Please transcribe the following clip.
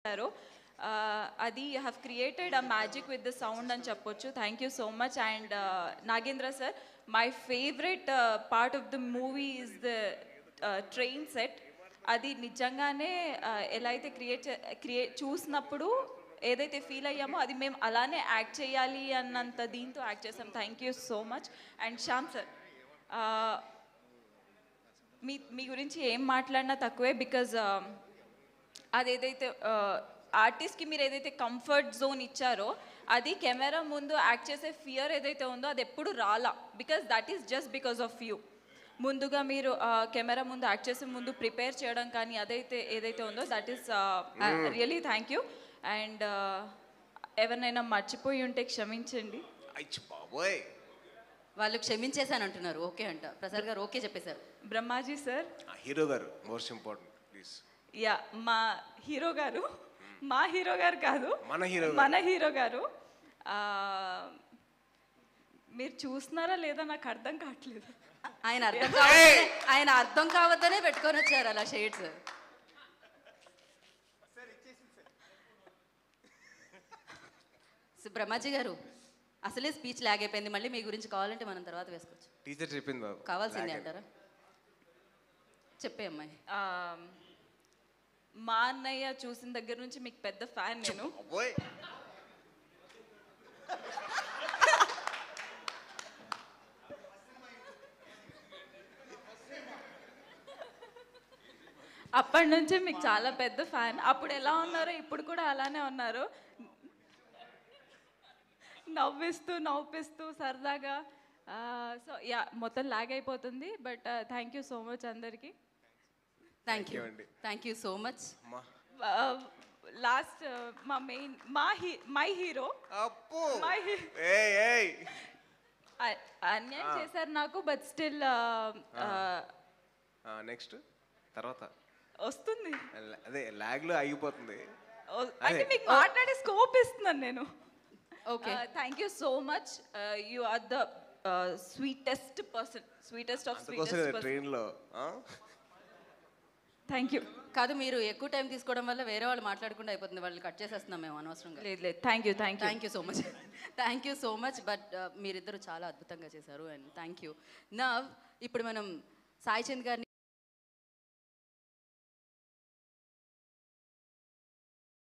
చేశారు Uh, అది you have created a magic with the sound అని చెప్పొచ్చు thank you so much and Nagendra sir my favourite part of the movie is the train set అది నిజంగానే uh, ఎలా అయితే create create చూసినప్పుడు ఏదైతే ఫీల్ అయ్యామో అది మేము అలానే యాక్ట్ చేయాలి అన్నంత దీంతో యాక్ట్ చేసాం thank you so much and Shyam sir మీ మీ గురించి ఏం మాట్లాడినా తక్కువే బికాజ్ అదేదైతే ఆర్టిస్ట్కి మీరు ఏదైతే కంఫర్ట్ జోన్ ఇచ్చారో అది కెమెరా ముందు యాక్ట్ చేసే ఫియర్ ఏదైతే ఉందో అది ఎప్పుడు రాలా because that is just because of you ముందుగా మీరు కెమెరా ముందు యాక్ట్ చేసే ముందు ప్రిపేర్ చేయడం కానీ అదైతే ఏదైతే ఉందో that is really thank you and ఎవరినైనా మర్చిపోయి ఉంటే క్షమించండి అయ్యి బాబోయ్ వాళ్ళు క్షమించేశాను అంటున్నారు ఓకే అంట ప్రసాద్ గారు ఓకే చెప్పేశారు బ్రహ్మాజీ సార్ ఆ హీరో గారు మోస్ట్ ఇంపార్టెంట్ ప్లీజ్ యా మా హీరో గారు మా హీరో గారు కాదు మన హీరో గారు. మన హీరో గారు ఆ, మీరు చూస్తున్నారా లేదా నాకు అర్థం కావట్లేదు ఆయన అర్థం కావద్దనే ఆయన అర్థం కావద్దనే పెట్టుకొని వచ్చారు అలా షేడ్స్ బ్రహ్మాజీ గారు అసలే స్పీచ్ లాగ్ అయిపోయింది మళ్ళీ మీ గురించి కావాలంటే మనం తర్వాత వేసుకోవచ్చు టీచర్ చెప్పింది బాబు కావాల్సిందే అంటారా చెప్పే అమ్మాయి ఆ, మా అన్నయ్య చూసిన దగ్గర నుంచి మీకు పెద్ద ఫ్యాన్ నేను బాబోయ్ అప్పటి నుంచే మీకు చాలా పెద్ద ఫ్యాన్ అప్పుడు ఎలా ఉన్నారో ఇప్పుడు కూడా అలానే ఉన్నారు నవ్విస్తూ నవ్విస్తూ సరదాగా సో యా మొత్తం లాగ్ అయిపోతుంది but thank you so much అందరికీ థ్యాంక్ యూ you అండి. థ్యాంక్ యూ సో మచ్ అమ్మా లాస్ట్ మా మెయిన్ మా హీ మై హీరో అప్పు మై హీ- ఏయ్ ఏయ్ అన్యాయం చేశారు నాకు బట్ స్టిల్ నెక్స్ట్ తర్వాత వస్తుంది ల- అదే ల్యాగ్ లో ఆగిపోతుంది ఓ- అంటే మీకు మాట్లాడే స్కోప్ ఇస్తున్నాను నేను okay thank you so much you are the sweetest person sweetest of అందుకోసం స్వీటెస్ట్ పర్సన్ ట్రైన్ లో ఆ? థ్యాంక్ యూ కాదు మీరు ఎక్కువ టైం తీసుకోవడం వల్ల వేరే వాళ్ళు మాట్లాడకుండా అయిపోతుంది వాళ్ళు కట్ చేసేస్తున్నాం మేము అనవసరంగా లేదు లేదు thank you thank you thank you so much thank you so much but మీరిద్దరు చాలా అద్భుతంగా చేశారు అండ్ థ్యాంక్ యూ నా ఇప్పుడు మనం సాయి చంద్ గారిని